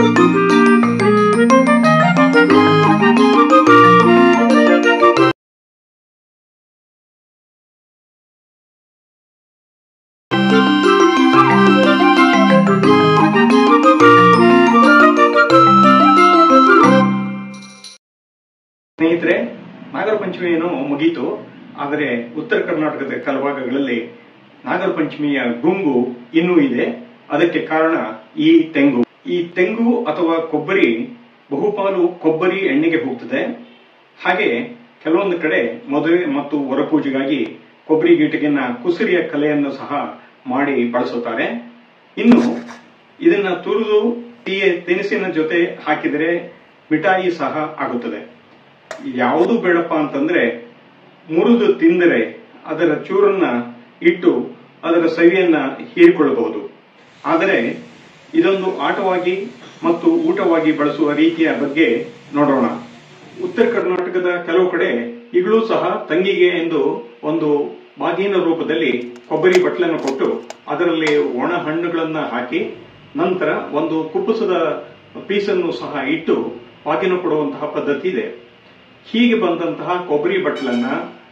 ಸ್ನೇಹಿತರೆ ನಾಗರ ಪಂಚಮಿಯನ್ನು ಮುಗೀತು ಆದರೆ ಉತ್ತರ ಕರ್ನಾಟಕದ ಕೆಲವು ಭಾಗಗಳಲ್ಲಿ ನಾಗರ ಪಂಚಮಿಯ ಗುಂಗು ಇನ್ನೂ ಇದೆ ಅದಕ್ಕೆ ಕಾರಣ ಈ ತೆಂಗು ಈ ತೆಂಗು ಅಥವಾ ಕೊಬ್ಬರಿ ಬಹುಪಾಲು ಕೊಬ್ಬರಿ ಎಣ್ಣೆಗೆ ಹೋಗ್ತದೆ ಹಾಗೆ ಕೆಲವೊಂದು ಕಡೆ ಮದುವೆ ಮತ್ತು ವರಪೂಜೆಗಾಗಿ ಕೊಬ್ಬರಿ ಗೀಟಿಗೆನ ಕುಸುರಿಯ ಕಲೆಯನ್ನು ಸಹ ಮಾಡಿ ಬಳಸುತ್ತಾರೆ ಇನ್ನು ಇದನ್ನ ತುರಿದು ಈ ತಿನಿಸಿನ ಜೊತೆ ಹಾಕಿದರೆ ಮಿಠಾಯಿ ಸಹ ಆಗುತ್ತದೆ ಯಾವುದು ಬೇಡಪ್ಪ ಅಂತಂದ್ರೆ ಮುರಿದು ತಿಂದರೆ ಅದರ ಚೂರನ್ನ ಇಟ್ಟು ಅದರ ಸವಿಯನ್ನ ಹೀರಿಕೊಳ್ಳಬಹುದು ಆದರೆ ಇದೊಂದು ಆಟವಾಗಿ ಮತ್ತು ಊಟವಾಗಿ ಬಳಸುವ ರೀತಿಯ ಬಗ್ಗೆ ನೋಡೋಣ ಉತ್ತರ ಕರ್ನಾಟಕದ ಕೆಲವು ಕಡೆ ಈಗಲೂ ಸಹ ತಂಗಿಗೆ ಎಂದು ಒಂದು ಬಾಗಿನ ರೂಪದಲ್ಲಿ ಕೊಬ್ಬರಿ ಬಟ್ಲನ್ನು ಕೊಟ್ಟು ಅದರಲ್ಲಿ ಒಣ ಹಣ್ಣುಗಳನ್ನ ಹಾಕಿ ನಂತರ ಒಂದು ಕುಪ್ಪಸದ ಪೀಸನ್ನು ಸಹ ಇಟ್ಟು ಬಾಗಿನ ಕೊಡುವಂತಹ ಪದ್ಧತಿ ಇದೆ ಹೀಗೆ ಬಂದಂತಹ ಕೊಬ್ಬರಿ ಬಟ್ಲನ್ನ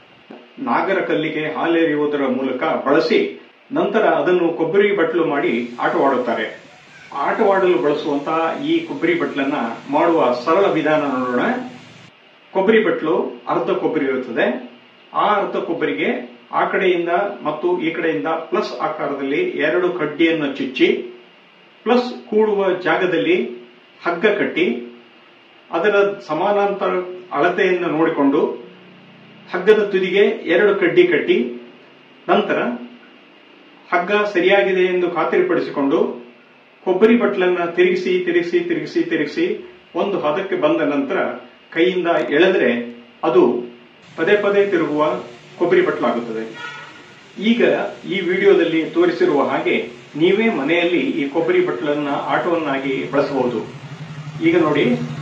ನಾಗರ ಕಲ್ಲಿಗೆ ಹಾಲೆರೆಯುವುದರ ಮೂಲಕ ಬಳಸಿ ನಂತರ ಅದನ್ನು ಕೊಬ್ಬರಿ ಬಟ್ಲು ಮಾಡಿ ಆಟವಾಡುತ್ತಾರೆ ಆಟವಾಡಲು ಬಳಸುವಂತಹ ಈ ಕೊಬ್ಬರಿ ಬಟ್ಲನ್ನ ಮಾಡುವ ಸರಳ ವಿಧಾನ ನೋಡೋಣ ಕೊಬ್ಬರಿ ಬಟ್ಲು ಅರ್ಧ ಕೊಬ್ಬರಿ ಇರುತ್ತದೆ ಆ ಅರ್ಧ ಕೊಬ್ಬರಿಗೆ ಆ ಕಡೆಯಿಂದ ಮತ್ತು ಈ ಕಡೆಯಿಂದ ಪ್ಲಸ್ ಆಕಾರದಲ್ಲಿ ಎರಡು ಕಡ್ಡಿಯನ್ನು ಚುಚ್ಚಿ ಪ್ಲಸ್ ಕೂಡುವ ಜಾಗದಲ್ಲಿ ಹಗ್ಗ ಕಟ್ಟಿ ಅದರ ಸಮಾನಾಂತರ ಅಳತೆಯನ್ನು ನೋಡಿಕೊಂಡು ಹಗ್ಗದ ತುದಿಗೆ ಎರಡು ಕಡ್ಡಿ ಕಟ್ಟಿ ನಂತರ ಹಗ್ಗ ಸರಿಯಾಗಿದೆ ಎಂದು ಖಾತರಿಪಡಿಸಿಕೊಂಡು ಕೊಬ್ಬರಿ ಬಟ್ಲನ್ನ ತಿರುಗಿಸಿ ತಿರುಗಿಸಿ ತಿರುಗಿಸಿ ತಿರುಗಿಸಿ ಒಂದು ಹದಕ್ಕೆ ಬಂದ ನಂತರ ಕೈಯಿಂದ ಎಳೆದ್ರೆ ಅದು ಪದೇ ಪದೇ ತಿರುಗುವ ಕೊಬ್ಬರಿ ಬಟ್ಲಾಗುತ್ತದೆ ಈಗ ಈ ವಿಡಿಯೋದಲ್ಲಿ ತೋರಿಸಿರುವ ಹಾಗೆ ನೀವೇ ಮನೆಯಲ್ಲಿ ಈ ಕೊಬ್ಬರಿ ಬಟ್ಲನ್ನ ಆಟವನ್ನಾಗಿ ಬಳಸಬಹುದು ಈಗ ನೋಡಿ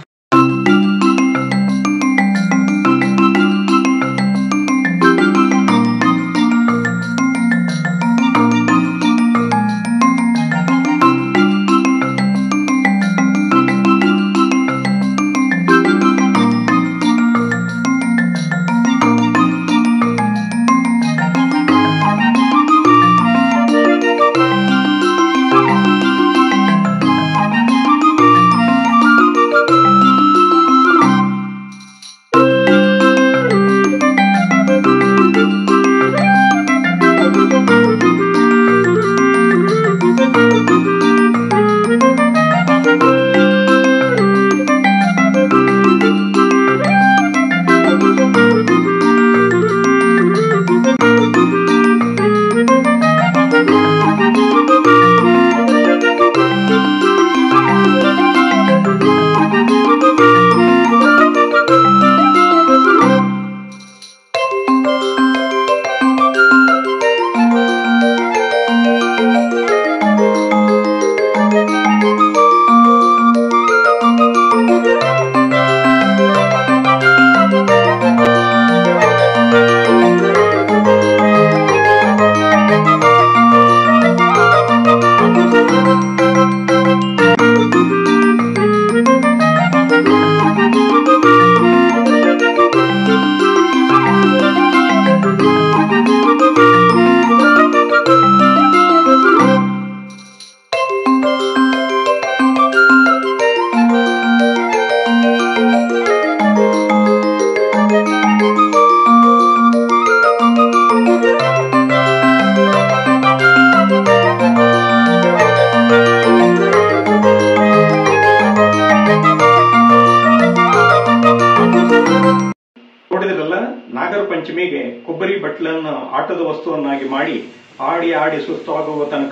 ನೋಡಿದ್ರಲ್ಲ ನಾಗರ ಪಂಚಮಿಗೆ ಕೊಬ್ಬರಿ ಬಟ್ಲನ್ನು ಆಟದ ವಸ್ತುವನ್ನಾಗಿ ಮಾಡಿ ಆಡಿ ಆಡಿ ಸುಸ್ತಾಗುವ ತನಕ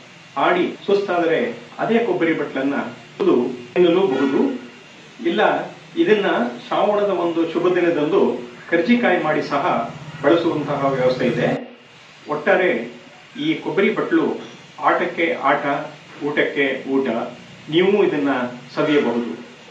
ಆಡಿ ಸುಸ್ತಾದರೆ ಅದೇ ಕೊಬ್ಬರಿ ಬಟ್ಲನ್ನ ಇದು ತಿನ್ನಲೂಬಹುದು ಇಲ್ಲ ಇದನ್ನ ಶ್ರಾವಣದ ಒಂದು ಶುಭ ದಿನದಂದು ಕರ್ಜಿಕಾಯಿ ಮಾಡಿ ಸಹ ಬಳಸುವಂತಹ ವ್ಯವಸ್ಥೆ ಇದೆ ಒಟ್ಟಾರೆ ಈ ಕೊಬ್ಬರಿ ಬಟ್ಲು ಆಟಕ್ಕೆ ಆಟ ಊಟಕ್ಕೆ ಊಟ ನೀವು ಇದನ್ನ ಸವಿಯಬಹುದು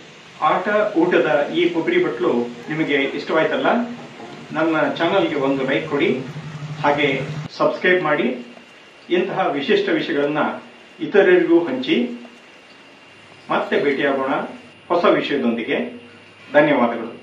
ಆಟ ಊಟದ ಈ ಕೊಬ್ಬರಿ ಬಟ್ಲು ನಿಮಗೆ ಇಷ್ಟವಾಯ್ತಲ್ಲ ನನ್ನ ಚಾನಲ್ಗೆ ಒಂದು ಲೈಕ್ ಕೊಡಿ ಹಾಗೆ ಸಬ್ಸ್ಕ್ರೈಬ್ ಮಾಡಿ ಇಂತಹ ವಿಶಿಷ್ಟ ವಿಷಯಗಳನ್ನ ಇತರರಿಗೂ ಹಂಚಿ ಮತ್ತೆ ಭೇಟಿಯಾಗೋಣ ಹೊಸ ವಿಷಯದೊಂದಿಗೆ ಧನ್ಯವಾದಗಳು